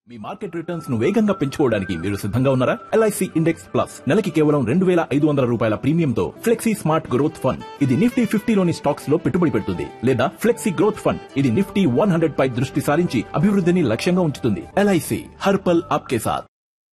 మీ market returns ను వేగంగా పెంచుకోవడానికి మీరు సిద్ధంగా ఉన్నారా ఎల్ఐసి ఇండెక్స్ ప్లస్ నెలకి కేవలం రెండు వేల ఐదు వందల రూపాయల ప్రీమియంతో ఫ్లెక్సీ స్మార్ట్ గ్రోత్ ఫండ్ ఇది నిఫ్టీ ఫిఫ్టీలోని స్టాక్స్ లో పెట్టుబడి పెడుతుంది లేదా ఫ్లెక్సీ గ్రోత్ ఫండ్ ఇది నిఫ్టీ వన్ హండ్రెడ్ పై దృష్టి సారించి అభివృద్ధిని లక్ష్యంగా ఉంచుతుంది ఎల్ఐసి హర్పల్ ఆప్కే సాథ్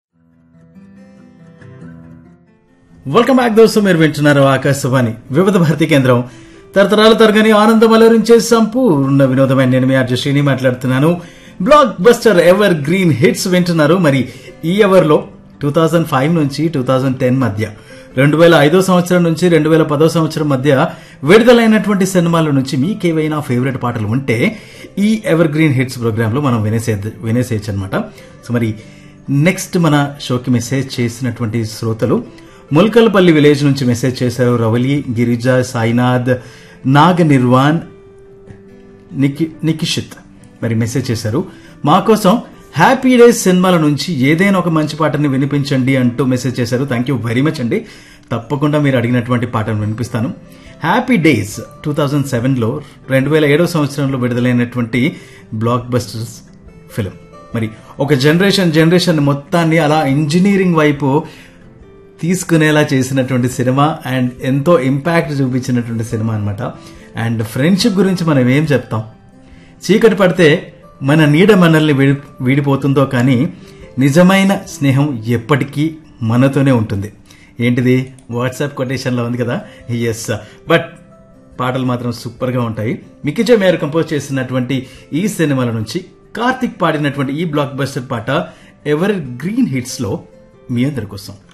వెల్కమ్ బ్యాక్ దోస్తు మీరు వింటున్నారు ఆకాశవాణి వివిధ భారతి కేంద్రం తరతరాల తరగని ఆనందం అలరించే సంపూర్ణ వినోదమైన నేను మీ ఆర్జ శ్రీని మాట్లాడుతున్నాను blockbuster evergreen hits వింటున్నారు మరి ఈ ఎవర్ లో టూ థౌజండ్ ఫైవ్ నుంచి టూ థౌజండ్ టెన్ మధ్య రెండు వేల ఐదో సంవత్సరం నుంచి రెండు వేల పదో సంవత్సరం మధ్య విడుదలైనటువంటి సినిమాల నుంచి మీకేవైనా ఫేవరెట్ పాటలు ఉంటే ఈ ఎవర్ గ్రీన్ హిట్స్ ప్రోగ్రామ్ లో మనం వినేసే వినేసేయచ్చు అనమాట సో మరి నెక్స్ట్ మన షోకి మెసేజ్ చేసినటువంటి శ్రోతలు ముల్కల్పల్లి విలేజ్ నుంచి మెసేజ్ చేశారు రవలి గిరిజ సాయినాథ్ నాగ నిర్వాణ్ నికి నికిషిత్ మరి మెసేజ్ చేశారు మా కోసం హ్యాపీ డేస్ సినిమాల నుంచి ఏదైనా ఒక మంచి పాటని వినిపించండి అంటూ మెసేజ్ చేశారు థ్యాంక్ యూ వెరీ మచ్ అండి తప్పకుండా మీరు అడిగినటువంటి పాటను వినిపిస్తాను హ్యాపీ డేస్ టూ థౌజండ్ సెవెన్లో రెండు వేల ఏడో సంవత్సరంలో విడుదలైనటువంటి బ్లాక్ బస్టర్స్ ఫిలిం మరి ఒక జనరేషన్ జనరేషన్ మొత్తాన్ని అలా ఇంజనీరింగ్ వైపు తీసుకునేలా చేసినటువంటి సినిమా అండ్ ఎంతో ఇంపాక్ట్ చూపించినటువంటి సినిమా అన్నమాట అండ్ ఫ్రెండ్షిప్ గురించి మనం ఏం చెప్తాం చీకటి పడితే మన నీడ మనల్ని విడి- వీడిపోతుందో కానీ నిజమైన స్నేహం ఎప్పటికీ మనతోనే ఉంటుంది ఏంటిది వాట్సాప్ కొటేషన్లో ఉంది కదా ఎస్ బట్ పాటలు మాత్రం సూపర్ గా ఉంటాయి మికిజే మేయర్ కంపోజ్ చేసినటువంటి ఈ సినిమాల నుంచి కార్తిక్ పాడినటువంటి ఈ బ్లాక్ బస్టర్ పాట ఎవర్ గ్రీన్ హిట్స్ లో మీ అందరి కోసం